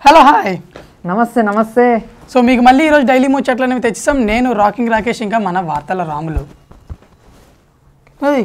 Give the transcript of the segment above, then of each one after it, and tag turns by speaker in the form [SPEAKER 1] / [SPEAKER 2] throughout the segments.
[SPEAKER 1] Hello hi
[SPEAKER 2] నమస్తే నమస్తే
[SPEAKER 1] so మీకు మళ్ళీ ఈరోజు డైలీ ముచ్చట్లు అనేవి తెచ్చిస్తాం నేను రాకింగ్ రాకేష్ ఇంకా మన వార్తల రాములు ఏయ్,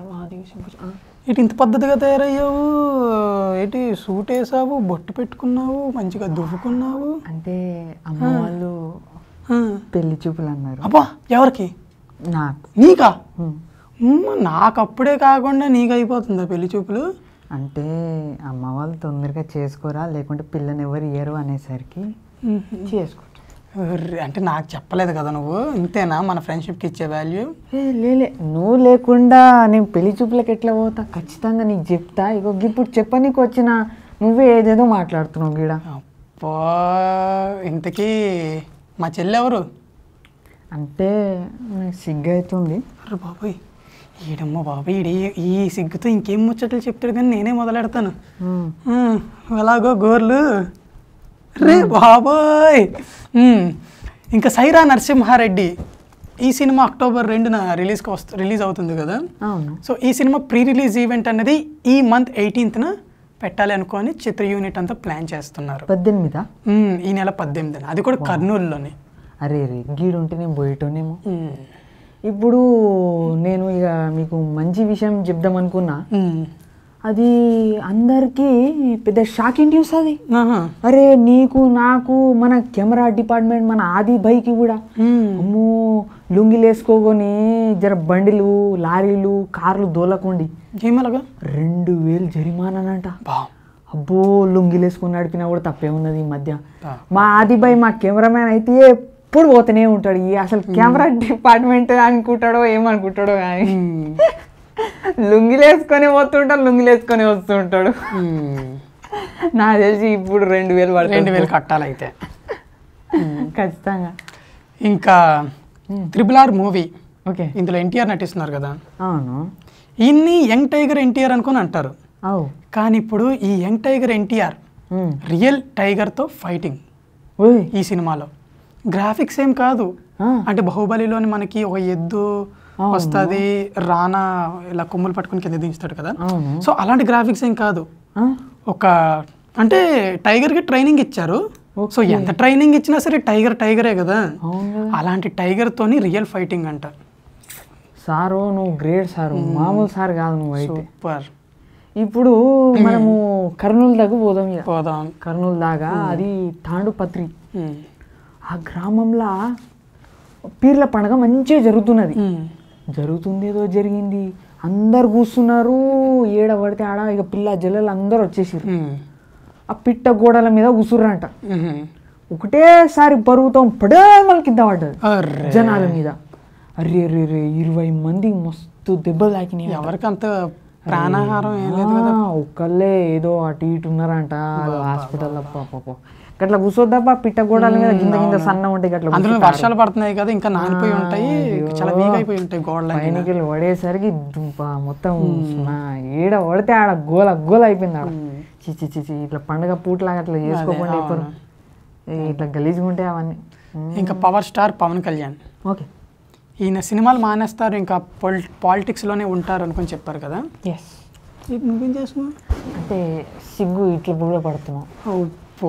[SPEAKER 1] ఇటు ఇంత పద్ధతిగా తయారయ్యావు ఏంటి సూట్ వేసావు బొట్టు పెట్టుకున్నావు మంచిగా దువ్వుకున్నావు
[SPEAKER 2] అంటే అమ్మ వాళ్ళు
[SPEAKER 1] ఆ.
[SPEAKER 2] పెళ్లి చూపులు అన్నారు
[SPEAKER 1] అబ్బా ఎవరికి
[SPEAKER 2] నాకు
[SPEAKER 1] నీకా
[SPEAKER 2] హ్మ్.
[SPEAKER 1] ఉమ్మ, నాకు అప్పుడే కాకుండా నీకు అయిపోతుందా పెళ్లి చూపులు
[SPEAKER 2] అంటే అమ్మ వాళ్ళు తొందరగా చేసుకోరా లేకుంటే పిల్లని ఎవరు ఇయ్యరు అనేసరికి చేసుకుంటా
[SPEAKER 1] ఒర్రే, అంటే నాకు చెప్పలేదు కదా నువ్వు ఇంతేనా మన ఫ్రెండ్షిప్కి ఇచ్చే వాల్యూ
[SPEAKER 2] ఏ లేలే నువ్వు లేకుండా నేను పెళ్లి చూపులకు ఎట్లా పోతా ఖచ్చితంగా నీకు చెప్తా ఇగో ఇప్పుడు చెప్పనీకి వచ్చిన నువ్వే ఏదేదో మాట్లాడుతున్నావు గీడ
[SPEAKER 1] అబ్బా ఇంతకీ మా చెల్లి ఎవరు
[SPEAKER 2] అంటే నాకు సిగ్గు అవుతుంది
[SPEAKER 1] అరే బాబాయ్ ఈడమ్మ బాబాయ్ ఈడ ఈ సిగ్గుతో ఇంకేం ముచ్చట్లు చెప్తాడు కానీ నేనే మొదలెడతాను
[SPEAKER 2] హ్మ్.
[SPEAKER 1] ఉమ్, ఎలాగో గోర్లు రే బాబాయ్ ఉమ్, ఇంకా సైరా నరసింహారెడ్డి ఈ సినిమా అక్టోబర్ రెండున రిలీజ్కి వస్తు రిలీజ్ అవుతుంది కదా
[SPEAKER 2] అవును
[SPEAKER 1] సో ఈ సినిమా ప్రీ రిలీజ్ ఈవెంట్ అనేది ఈ మంత్ ఎయిటీన్త్న పెట్టాలి అనుకొని చిత్ర యూనిట్ అంతా ప్లాన్ చేస్తున్నారు
[SPEAKER 2] పద్దెనిమిదా
[SPEAKER 1] ఉమ్, ఈ నెల పద్దెనిమిదిన అది కూడా కర్నూలులోనే
[SPEAKER 2] అరే రే గీడు ఉంటే నేను పోయేటోనేమో
[SPEAKER 1] ఉమ్,
[SPEAKER 2] ఇప్పుడు నేను ఇక మీకు మంచి విషయం చెప్దాం అనుకున్నా
[SPEAKER 1] ఉమ్,
[SPEAKER 2] అది అందరికీ పెద్ద షాకింగ్ న్యూస్ అది
[SPEAKER 1] ఆహా,
[SPEAKER 2] అరే నీకు నాకు మన కెమెరా డిపార్ట్మెంట్ మన ఆది భైకి కూడా
[SPEAKER 1] ఉమ్,
[SPEAKER 2] అమ్మో లుంగిలు వేసుకోకొని జర బండిలు లారీలు కార్లు దోలకుండి
[SPEAKER 1] ఏమలాగా
[SPEAKER 2] రెండు వేలు జరిమానానంట
[SPEAKER 1] బా
[SPEAKER 2] అబ్బో లుంగిలు వేసుకొని నడిపినా కూడా తప్పే ఉన్నది ఈ మధ్య
[SPEAKER 1] బా.
[SPEAKER 2] మా ఆది భాయ్ మా కెమెరామ్యాన్ అయితే ఎప్పుడు పోతూనే ఉంటాడు ఈ అసలు కెమెరా డిపార్ట్మెంట్ అనుకుంటాడో ఏమనుకుంటాడో కానీ
[SPEAKER 1] ఉమ్,
[SPEAKER 2] లుంగిలు వేసుకొని పోతుంటాడు లుంగిలు వేసుకొని వస్తుంటాడు
[SPEAKER 1] ఉమ్.
[SPEAKER 2] నాకు తెలిసి ఇప్పుడు రెండు వేలు
[SPEAKER 1] రెండు
[SPEAKER 2] పడుతుంది
[SPEAKER 1] వేలు కట్టాలైతే
[SPEAKER 2] ఖచ్చితంగా
[SPEAKER 1] ఇంకా త్రిబుల్ ఆర్ మూవీ
[SPEAKER 2] ఓకే
[SPEAKER 1] ఇందులో ఎన్టీఆర్ నటిస్తున్నారు కదా
[SPEAKER 2] అవును
[SPEAKER 1] ఈయన్ని యంగ్ టైగర్ ఎన్టీఆర్ అనుకుని అంటారు
[SPEAKER 2] అవు
[SPEAKER 1] కానీ ఇప్పుడు ఈ young tiger NTR
[SPEAKER 2] um.
[SPEAKER 1] Real టైగర్తో ఫైటింగ్
[SPEAKER 2] ఓయ్
[SPEAKER 1] ఈ సినిమాలో గ్రాఫిక్స్ ఏం కాదు
[SPEAKER 2] ఆ.
[SPEAKER 1] అంటే బాహుబలిలోని మనకి ఒక ఎద్దు
[SPEAKER 2] అవును.
[SPEAKER 1] వస్తుంది రానా ఇలా కొమ్ములు పట్టుకుని కింద దించుతాడు కదా
[SPEAKER 2] అవును
[SPEAKER 1] సో అలాంటి గ్రాఫిక్స్ ఏం కాదు
[SPEAKER 2] ఆ?
[SPEAKER 1] ఒక అంటే టైగర్కి ట్రైనింగ్ ఇచ్చారు సో
[SPEAKER 2] Okay.
[SPEAKER 1] ఎంత ట్రైనింగ్ ఇచ్చినా సరే టైగర్ టైగరే కదా
[SPEAKER 2] అవును కదా.
[SPEAKER 1] అలాంటి టైగర్తోని రియల్ ఫైటింగ్ అంట
[SPEAKER 2] సారు నువ్వు గ్రేట్ సారు మామూలు సార్ కాదు నువ్వు అయితే
[SPEAKER 1] సూపర్
[SPEAKER 2] ఇప్పుడు మనము కర్నూలు దాకా పోదాం ఇక
[SPEAKER 1] పోదాం
[SPEAKER 2] కర్నూలు దాకా అది తాండుపత్రి
[SPEAKER 1] ఉమ్.
[SPEAKER 2] ఆ గ్రామంలో పీర్ల పండగ మంచిగా జరుగుతున్నది
[SPEAKER 1] ఉమ్.
[SPEAKER 2] జరుగుతుంది ఏదో జరిగింది అందరు కూర్చున్నారు ఏడ పడితే ఆడ ఇక పిల్ల జల్లలు అందరు వచ్చేసారు
[SPEAKER 1] ఉమ్.
[SPEAKER 2] ఆ పిట్ట గోడల మీద కూర్చుర్రంట
[SPEAKER 1] ఉమ్.
[SPEAKER 2] ఒకటేసారి పరుగుతాం పడేమని కింద పడ్డది
[SPEAKER 1] అర్రే.
[SPEAKER 2] జనాల మీద అరే రే రే ఇరవై మంది మస్తు దెబ్బలు తాకినాయి
[SPEAKER 1] ఎవరికి అంత ప్రాణాహారం ఏం లేదు కదా
[SPEAKER 2] ఆ, ఒక్కళ్ళే ఏదో అటు ఇటు ఉన్నారంట హాస్పిటల్ పాప గట్లా కూర్చోద్దబ్బా పిట్ట గోడల మీద కింద కింద సన్న ఉంటాయి గట్లా
[SPEAKER 1] అందులో వర్షాలు పడుతున్నాయి కదా ఇంకా నానిపోయి ఉంటాయి చాలా వీక్ అయిపోయి ఉంటాయి గోడలు
[SPEAKER 2] పైనకి వెళ్ళి పడేసరికి దుంప మొత్తం నా ఏడ పడితే ఆడ గోల గోల అయిపోయింది ఆడ చిచి చిచి ఇట్లా పండగ పూటలాగా అట్లా చేసుకోకుండా ఎప్పుడు ఇట్లా గలీజ్గా ఉంటాయి అవన్నీ
[SPEAKER 1] ఇంకా power star Pawan Kalyan
[SPEAKER 2] okay
[SPEAKER 1] ఈయన సినిమాలు మానేస్తారు ఇంకా పొలి పాలిటిక్స్లోనే ఉంటారు అనుకొని చెప్పారు కదా
[SPEAKER 2] ఎస్
[SPEAKER 1] ఇది నువ్వేం చేస్తున్నావు
[SPEAKER 2] అంటే సిగ్గు ఇట్లా కూడా పడుతున్నాం
[SPEAKER 1] ఓ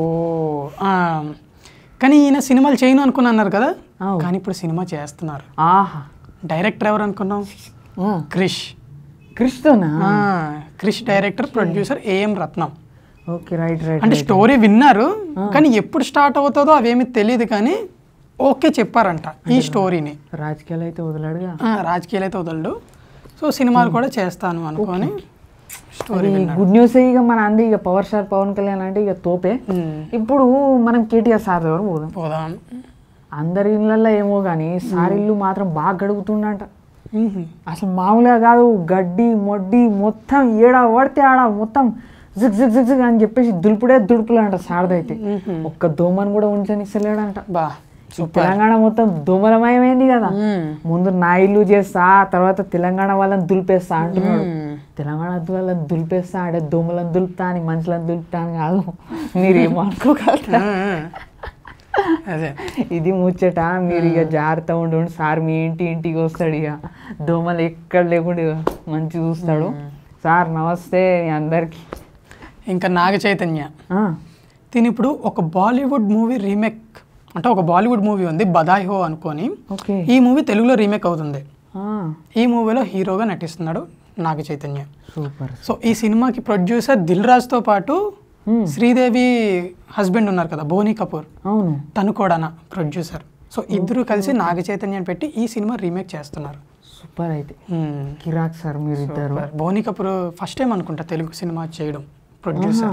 [SPEAKER 1] కానీ ఈయన సినిమాలు చేయను అనుకుని అన్నారు కదా
[SPEAKER 2] అవు.
[SPEAKER 1] కానీ ఇప్పుడు సినిమా చేస్తున్నారు
[SPEAKER 2] ఆహా
[SPEAKER 1] డైరెక్టర్ ఎవరు అనుకున్నాం
[SPEAKER 2] ఆ,
[SPEAKER 1] క్రిష్
[SPEAKER 2] క్రిస్తోనా
[SPEAKER 1] ఆ, Krish director producer A M Ratnam
[SPEAKER 2] okay right right
[SPEAKER 1] అంటే స్టోరీ విన్నారు కానీ ఎప్పుడు స్టార్ట్ అవుతుందో అవేమీ తెలియదు కానీ ఓకే చెప్పారంట ఈ స్టోరీని
[SPEAKER 2] రాజకీయాలు అయితే వదిలాడుగా
[SPEAKER 1] ఆ, రాజకీయాలు అయితే వదలడు సో సినిమాలు కూడా చేస్తాను అనుకొని స్టోరీ
[SPEAKER 2] అది గుడ్ న్యూస్ ఇక మన అంది ఇక పవర్ స్టార్ పవన్ కళ్యాణ్ అంటే ఇక తోపే ఇప్పుడు మనం కేటీఆర్ సార్ దగ్గర పోదాం
[SPEAKER 1] పోదాం
[SPEAKER 2] అందరి ఇళ్ళల్లో ఏమో కానీ సార్ ఇల్లు మాత్రం బాగా గడుగుతుండంట
[SPEAKER 1] మ్మ్.
[SPEAKER 2] అసలు మామూలుగా కాదు గడ్డి మొడ్డి మొత్తం ఏడ పడితే ఆడ మొత్తం జిగ్ జిగ్ జిగ్ జిగ్ అని చెప్పేసి దులుపుడే దులుపులు అంట సారదైతే
[SPEAKER 1] మ్మ్.
[SPEAKER 2] ఒక్క దోమని కూడా ఉంచనిస్తలేడంట
[SPEAKER 1] బా
[SPEAKER 2] ఈ
[SPEAKER 1] సూపర్
[SPEAKER 2] తెలంగాణ మొత్తం దోమలమయమైంది కదా
[SPEAKER 1] మ్మ్.
[SPEAKER 2] ముందు నా ఇల్లు చేస్తా తర్వాత తెలంగాణ వాళ్ళని దులిపేస్తా అంటున్నాడు
[SPEAKER 1] మ్మ్.
[SPEAKER 2] తెలంగాణ వాళ్ళని దులిపేస్తా అంటే దోమలను దులుపుతా అని మనుషులను దులుపుతా అని కాదు మీరేమో అనుకోగలరా
[SPEAKER 1] ఆ, అదే
[SPEAKER 2] ఇది ముచ్చట మీరు ఇక జాగ్రత్త ఉండు సార్ మీ ఇంటి ఇంటికి వస్తాడు ఇక దోమలు ఎక్కడ లేకుండా ఇక మంచి చూస్తాడు సార్ నమస్తే మీ అందరికి
[SPEAKER 1] ఇంకా నాగ చైతన్య
[SPEAKER 2] ఆ,
[SPEAKER 1] దీని ఇప్పుడు ఒక బాలీవుడ్ మూవీ రీమేక్ అంటే ఒక బాలీవుడ్ మూవీ ఉంది బదాయ్ హో అనుకొని
[SPEAKER 2] ఓకే
[SPEAKER 1] ఈ మూవీ తెలుగులో రీమేక్ అవుతుంది
[SPEAKER 2] ఆ,
[SPEAKER 1] ఈ మూవీలో హీరోగా నటిస్తున్నాడు నాగ చైతన్య
[SPEAKER 2] సూపర్
[SPEAKER 1] సో ఈ సినిమాకి ప్రొడ్యూసర్ దిల్ రాజ్తో పాటు
[SPEAKER 2] Hmm.
[SPEAKER 1] శ్రీదేవి హస్బెండ్ ఉన్నారు కదా బోనీ కపూర్
[SPEAKER 2] అవును
[SPEAKER 1] తను కూడా ప్రొడ్యూసర్ సో ఇద్దరు కలిసి నాగ చైతన్యాన్ని పెట్టి ఈ సినిమా రీమేక్ చేస్తున్నారు
[SPEAKER 2] సూపర్ అయితే
[SPEAKER 1] Hmm.
[SPEAKER 2] కిరాక్ సార్ మీరు ఇద్దరు
[SPEAKER 1] బోనీ కపూర్ ఫస్ట్ టైం అనుకుంటా తెలుగు సినిమా చేయడం ప్రొడ్యూసర్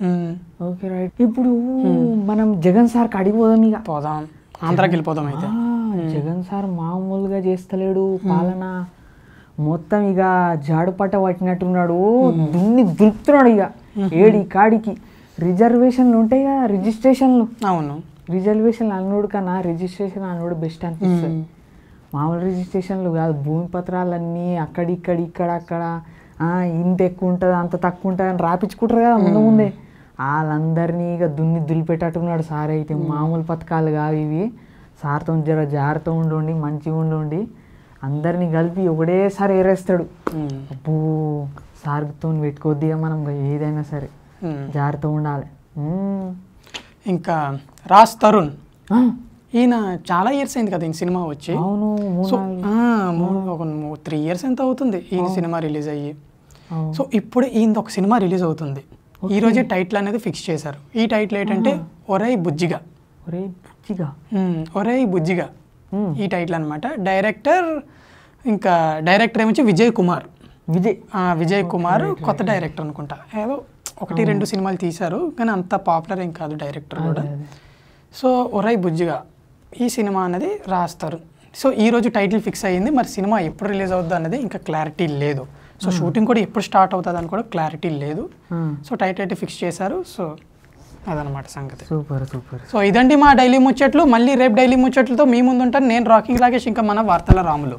[SPEAKER 2] ఓకే రైట్ ఇప్పుడు మనం జగన్ సార్ అడిగిపోదాం ఇక
[SPEAKER 1] పోదాం ఆంధ్రాకి వెళ్ళిపోదాం అయితే
[SPEAKER 2] ఆ, జగన్ సార్ మామూలుగా చేస్తలేడు పాలన మొత్తం ఇక జాడు పట్ట పట్టినట్టున్నాడు దున్ని దులుపుతున్నాడు ఇక ఏడి కాడికి రిజర్వేషన్లు ఉంటాయి కదా రిజిస్ట్రేషన్లు
[SPEAKER 1] అవును
[SPEAKER 2] రిజర్వేషన్ అన్నుడు కన్నా రిజిస్ట్రేషన్ అన్నుడు బెస్ట్ అనిపిస్తుంది మామూలు రిజిస్ట్రేషన్లు కాదు భూమి పత్రాలన్నీ అక్కడిక్కడ ఇక్కడ అక్కడ ఆ, ఇంత ఎక్కువ ఉంటుంది అంత తక్కువ ఉంటుంది అని రాపించుకుంటారు కదా ముందు ముందే వాళ్ళందరినీ ఇక దున్ని దులిపెట్టట్టున్నాడు సార్ అయితే మామూలు పథకాలు కావు ఇవి సార్తో జర జాగ్రత్త ఉండండి మంచిగా ఉండండి అందరినీ కలిపి ఒకటేసారి ఏరేస్తాడు
[SPEAKER 1] Hmm.
[SPEAKER 2] అబ్బో సార్తో పెట్టుకోద్ది ఇక మనం ఏదైనా సరే
[SPEAKER 1] Hmm.
[SPEAKER 2] జాగ్రత్త ఉండాలి మ్మ్.
[SPEAKER 1] ఇంకా రాజ్ తరుణ్
[SPEAKER 2] ఆ,
[SPEAKER 1] ఈయన చాలా ఇయర్స్ అయింది కదా ఈయన సినిమా వచ్చి
[SPEAKER 2] అవును మూడు
[SPEAKER 1] సో
[SPEAKER 2] నాలుగు-
[SPEAKER 1] ఆ, మూడు ఒక త్రీ ఇయర్స్ ఎంత అవుతుంది ఈయన సినిమా రిలీజ్ అయ్యి
[SPEAKER 2] అవును.
[SPEAKER 1] సో ఇప్పుడు ఈయన ఒక సినిమా రిలీజ్ అవుతుంది ఈ రోజే టైటిల్ అనేది ఫిక్స్ చేశారు ఈ టైటిల్ ఏంటంటే ఒరై బుజ్జిగా
[SPEAKER 2] ఒరే బుచ్చిగా
[SPEAKER 1] ఉమ్, ఒరై బుజ్జిగా
[SPEAKER 2] మ్మ్.
[SPEAKER 1] ఈ టైటిల్ అనమాట డైరెక్టర్ ఇంకా డైరెక్టర్ ఏమొచ్చి విజయ్ కుమార్
[SPEAKER 2] విజయ్
[SPEAKER 1] ఆ, విజయ్ కుమార్ కొత్త డైరెక్టర్ అనుకుంటా ఏదో ఒకటి రెండు సినిమాలు తీశారు కానీ అంత పాపులర్ ఏం కాదు డైరెక్టర్ కూడా సో ఒరై బుజ్జిగా ఈ సినిమా అనేది రాస్తారు సో ఈ రోజు టైటిల్ ఫిక్స్ అయ్యింది మరి సినిమా ఎప్పుడు రిలీజ్ అవుద్ది అన్నది ఇంకా క్లారిటీ లేదు సో షూటింగ్ కూడా ఎప్పుడు స్టార్ట్ అవుతుంది అని కూడా క్లారిటీ లేదు
[SPEAKER 2] ఆ,
[SPEAKER 1] సో టైటిల్ అయితే ఫిక్స్ చేశారు సో అదనమాట సంగతి
[SPEAKER 2] సూపర్ సూపర్
[SPEAKER 1] సో ఇదండి మా డైలీ ముచ్చట్లు మళ్ళీ రేపు డైలీ ముచ్చట్లతో మీ ముందు ఉంటాను నేను రాకింగ్ రాకేష్ ఇంకా మన వార్తల రాములు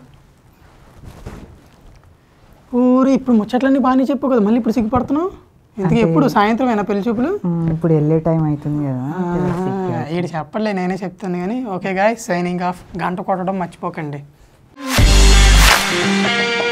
[SPEAKER 1] ఊరి ఇప్పుడు ముచ్చట్లన్నీ బాగానే చెప్పు కదా మళ్ళీ ఇప్పుడు సిగ్గుపడుతున్నావు ఇంతకీ ఎప్పుడు సాయంత్రం అయినా పెళ్లి చూపులు
[SPEAKER 2] ఇప్పుడు వెళ్ళే టైం అవుతుంది కదా
[SPEAKER 1] ఈడు చెప్పలే నేనే చెప్తాను కానీ ఓకే గాయ్ సైనింగ్ ఆఫ్ గంట కొట్టడం మర్చిపోకండి